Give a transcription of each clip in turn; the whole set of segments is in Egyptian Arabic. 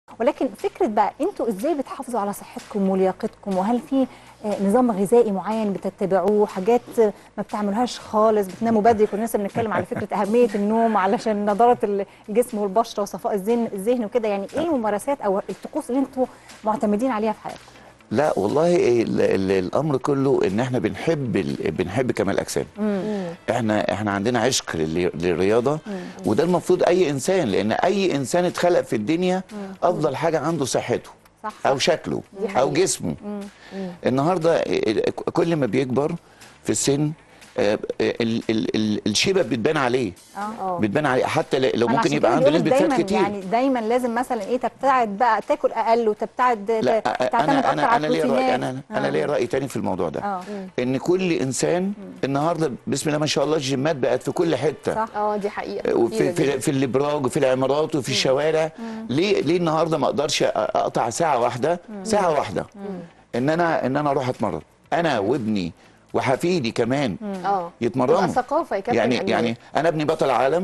ولكن فكره بقى انتوا ازاي بتحافظوا على صحتكم ولياقتكم وهل في آه، نظام غذائي معين بتتبعوه حاجات آه، ما بتعملوهاش خالص بتناموا بدري كنا لسه بنتكلم على فكره اهميه النوم علشان نضاره ال- الجسم والبشره وصفاء الذهن الذهن وكده يعني ايه الممارسات او الطقوس اللي انتوا معتمدين عليها في حياتكم لا والله ال ال الامر كله ان احنا بنحب ال بنحب كمال الاجسام احنا احنا عندنا عشق لل- للرياضه وده المفروض اي انسان لان اي انسان اتخلق في الدنيا افضل حاجه عنده صحته صح او شكله دي حقيقة. او جسمه النهارده ال- كل ما بيكبر في السن آه، ال- ال- ال- الشيبه بتبان عليه اه بتبان عليه حتى ل- لو أنا ممكن عشان يبقى كده عنده بيقولك نسبه فات دايما كتير يعني دايما لازم مثلا ايه تبتعد بقى تاكل اقل وتبتعد لا ت- تعتمد انا اكتر انا على انا ليا راي البروتينات انا انا ليا راي تاني في الموضوع ده اه ان كل انسان النهارده بسم الله ما شاء الله الجيمات بقت في كل حته صح اه دي حقيقه وفي كتيرة جداً. في, في الابراج وفي العمارات وفي الشوارع ليه ليه النهارده ما اقدرش اقطع ساعه واحده ساعه واحده ان انا ان انا اروح اتمرن انا وابني وحفيدي كمان اه يتمرنوا تبقى ثقافه يا كابتن يعني أمير. يعني انا ابني بطل عالم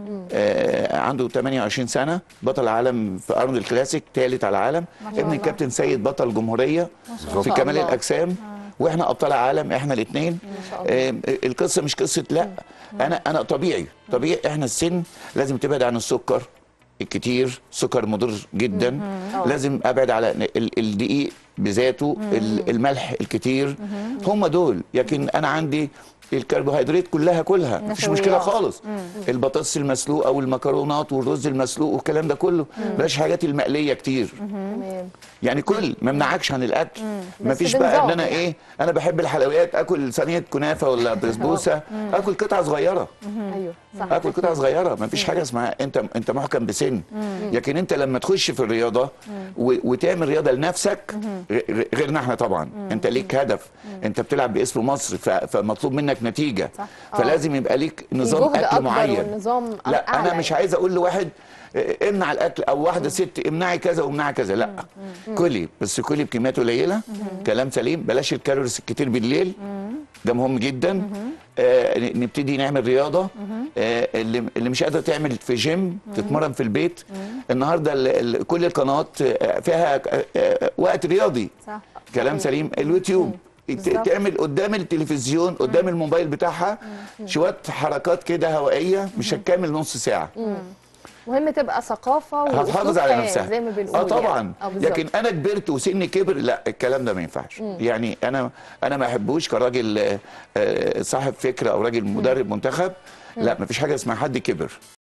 آه عنده 28 سنه بطل عالم في ارنولد الكلاسيك ثالث على العالم ابن الله. الكابتن سيد بطل جمهوريه في الله. كمال الاجسام واحنا ابطال عالم احنا الاثنين شاء الله. القصه مش قصه لا انا انا طبيعي طبيعي احنا السن لازم تبعد عن السكر الكتير سكر مضر جدا لازم ابعد على ال- الدقيق بذاته ال- الملح الكتير هم دول لكن انا عندي الكربوهيدرات كلها كلها مفيش مشكله نشويات. خالص البطاطس المسلوقه والمكرونات والرز المسلوق والكلام ده كله بلاش حاجات المقليه كتير تمام يعني كل ما منعكش عن الاكل بس مفيش بقى ان بنظام انا يعني. ايه انا بحب الحلويات اكل صينيه كنافه ولا بسبوسه اكل قطعه صغيره ايوه صح اكل قطعه صغيره ما فيش حاجه اسمها انت انت محكم بسن لكن انت لما تخش في الرياضه و... وتعمل رياضه لنفسك غ- غيرنا احنا طبعا انت ليك هدف انت بتلعب باسم مصر ف... فمطلوب منك نتيجه صح. فلازم يبقى ليك في نظام جهد اكل اكبر معين والنظام لا أعلى انا مش يعني. عايز اقول لواحد اه، امنع الاكل او واحده ست امنعي كذا وامنعي كذا لا كلي بس كلي بكميات قليله كلام سليم بلاش الكالوريز الكتير بالليل ده مهم جدا آه ن- نبتدي نعمل رياضه آه اللي اللي مش قادره تعمل في جيم تتمرن في البيت النهارده ال- ال- كل القنوات آه، فيها آه، آه، وقت رياضي صح كلام سليم اليوتيوب ت- بالظبط. تعمل قدام التلفزيون قدام الموبايل بتاعها شويه حركات كده هوائيه مش هتكمل نص ساعه مهم تبقى ثقافه هتحافظ وأسلوب على حياة نفسها زي ما بنقول اه طبعا يعني. اه بالظبط. لكن انا كبرت وسني كبر لا الكلام ده ما ينفعش يعني انا انا ما احبوش كراجل آه، آه، صاحب فكره او راجل مدرب منتخب لا ما فيش حاجه اسمها حد كبر